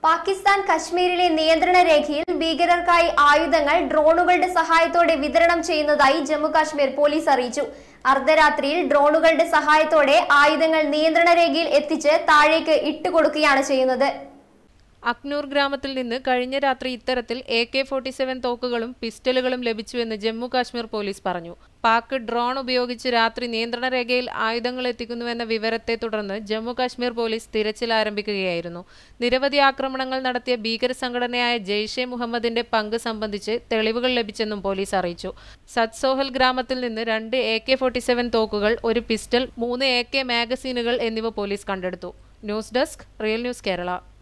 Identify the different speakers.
Speaker 1: പാകിസ്ഥാൻ കശ്മീരിലെ നിയന്ത്രണ രേഖയിൽ ഭീകരർക്കായി ആയുധങ്ങൾ ഡ്രോണുകളുടെ സഹായത്തോടെ വിതരണം ചെയ്യുന്നതായി ജമ്മു കാശ്മീർ പോലീസ് അറിയിച്ചു അർദ്ധരാത്രിയിൽ ഡ്രോണുകളുടെ സഹായത്തോടെ ആയുധങ്ങൾ നിയന്ത്രണ രേഖയിൽ എത്തിച്ച് താഴേക്ക് ഇട്ടുകൊടുക്കുകയാണ് ചെയ്യുന്നത്
Speaker 2: അക്നൂർ ഗ്രാമത്തിൽ നിന്ന് കഴിഞ്ഞ രാത്രി ഇത്തരത്തിൽ എ കെ ഫോർട്ടി സെവൻ തോക്കുകളും പിസ്റ്റലുകളും ലഭിച്ചുവെന്ന് ജമ്മു കാശ്മീർ പോലീസ് പറഞ്ഞു പാക് ഡ്രോൺ ഉപയോഗിച്ച് രാത്രി നിയന്ത്രണ രേഖയിൽ ആയുധങ്ങൾ എത്തിക്കുന്നുവെന്ന വിവരത്തെ തുടർന്ന് ജമ്മു കാശ്മീർ പോലീസ് തിരച്ചിൽ ആരംഭിക്കുകയായിരുന്നു നിരവധി ആക്രമണങ്ങൾ നടത്തിയ ഭീകര സംഘടനയായ ജെയ്ഷെ മുഹമ്മദിന്റെ പങ്ക് സംബന്ധിച്ച് തെളിവുകൾ ലഭിച്ചെന്നും പോലീസ് അറിയിച്ചു സത്സോഹൽ ഗ്രാമത്തിൽ നിന്ന് രണ്ട് എ കെ ഫോർട്ടി സെവൻ തോക്കുകൾ ഒരു പിസ്റ്റൾ മൂന്ന് എ കെ മാഗസീനുകൾ എന്നിവ പോലീസ് കണ്ടെടുത്തു news desk real news Kerala